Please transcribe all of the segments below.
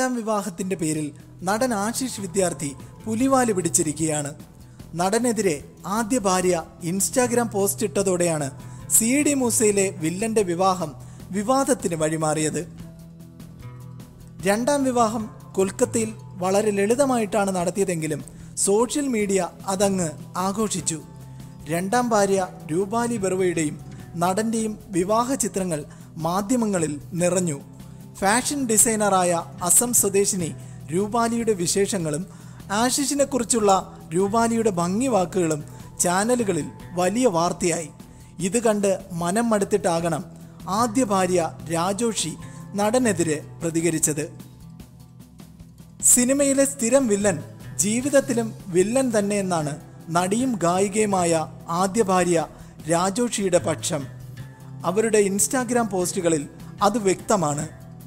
രണ്ടാം വിവാഹത്തിന്റെ പേരിൽ നടൻ ആശിഷ് വിദ്യാർത്ഥി പുലിവാല് പിടിച്ചിരിക്കുകയാണ് നടനെതിരെ ആദ്യ ഭാര്യ ഇൻസ്റ്റാഗ്രാം പോസ്റ്റ് ഇട്ടതോടെയാണ് സി ഡി മൂസയിലെ വില്ലന്റെ വിവാഹം വിവാദത്തിന് വഴിമാറിയത് രണ്ടാം വിവാഹം കൊൽക്കത്തയിൽ വളരെ ലളിതമായിട്ടാണ് നടത്തിയതെങ്കിലും സോഷ്യൽ മീഡിയ അതങ്ങ് ആഘോഷിച്ചു രണ്ടാം ഭാര്യ രൂപാലി ബെർവയുടെയും നടന്റെയും വിവാഹ ചിത്രങ്ങൾ മാധ്യമങ്ങളിൽ നിറഞ്ഞു ഫാഷൻ ഡിസൈനറായ അസം സ്വദേശിനി രൂപാലിയുടെ വിശേഷങ്ങളും ആശിഷിനെ കുറിച്ചുള്ള രൂപാലിയുടെ ഭംഗി വാക്കുകളും ചാനലുകളിൽ വലിയ വാർത്തയായി ഇത് കണ്ട് മനം മടുത്തിട്ടാകണം ആദ്യ ഭാര്യ രാജോഷി നടനെതിരെ പ്രതികരിച്ചത് സിനിമയിലെ സ്ഥിരം വില്ലൻ ജീവിതത്തിലും വില്ലൻ തന്നെ എന്നാണ് നടിയും ഗായികയുമായ ആദ്യ ഭാര്യ രാജോഷിയുടെ പക്ഷം അവരുടെ ഇൻസ്റ്റാഗ്രാം പോസ്റ്റുകളിൽ അത് വ്യക്തമാണ്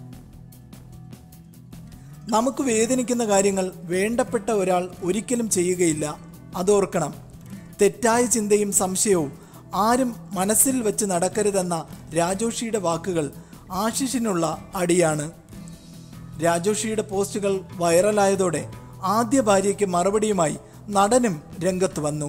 നമുക്ക് വേദനിക്കുന്ന കാര്യങ്ങൾ വേണ്ടപ്പെട്ട ഒരാൾ ഒരിക്കലും ചെയ്യുകയില്ല അതോർക്കണം തെറ്റായ ചിന്തയും സംശയവും ആരും മനസ്സിൽ വെച്ച് നടക്കരുതെന്ന രാജോഷിയുടെ വാക്കുകൾ ആശിഷിനുള്ള അടിയാണ് രാജോഷിയുടെ പോസ്റ്റുകൾ വൈറലായതോടെ ആദ്യ ഭാര്യയ്ക്ക് മറുപടിയുമായി നടനും രംഗത്ത് വന്നു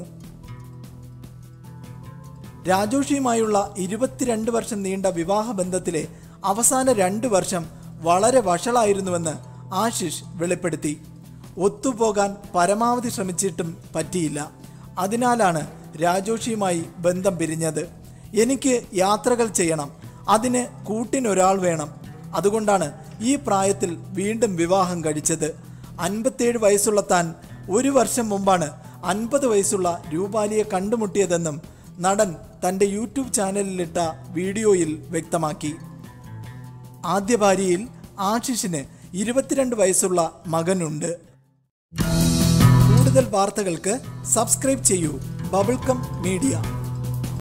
രാജോഷിയുമായുള്ള ഇരുപത്തിരണ്ട് വർഷം നീണ്ട വിവാഹ ബന്ധത്തിലെ അവസാന രണ്ട് വർഷം വളരെ വഷളായിരുന്നുവെന്ന് ആശിഷ് വെളിപ്പെടുത്തി ഒത്തുപോകാൻ പരമാവധി ശ്രമിച്ചിട്ടും പറ്റിയില്ല അതിനാലാണ് രാജോഷിയുമായി ബന്ധം പിരിഞ്ഞത് എനിക്ക് യാത്രകൾ ചെയ്യണം അതിന് കൂട്ടിനൊരാൾ വേണം അതുകൊണ്ടാണ് ഈ പ്രായത്തിൽ വീണ്ടും വിവാഹം കഴിച്ചത് അൻപത്തേഴ് വയസ്സുള്ള താൻ ഒരു വർഷം മുമ്പാണ് അൻപത് വയസ്സുള്ള രൂപാലിയെ കണ്ടുമുട്ടിയതെന്നും നടൻ തൻ്റെ യൂട്യൂബ് ചാനലിലിട്ട വീഡിയോയിൽ വ്യക്തമാക്കി ആദ്യ ഭാര്യയിൽ ആശിഷിന് ഇരുപത്തിരണ്ട് വയസ്സുള്ള മകനുണ്ട് കൂടുതൽ വാർത്തകൾക്ക് സബ്സ്ക്രൈബ് ചെയ്യൂ ബബിൾക്കം മീഡിയ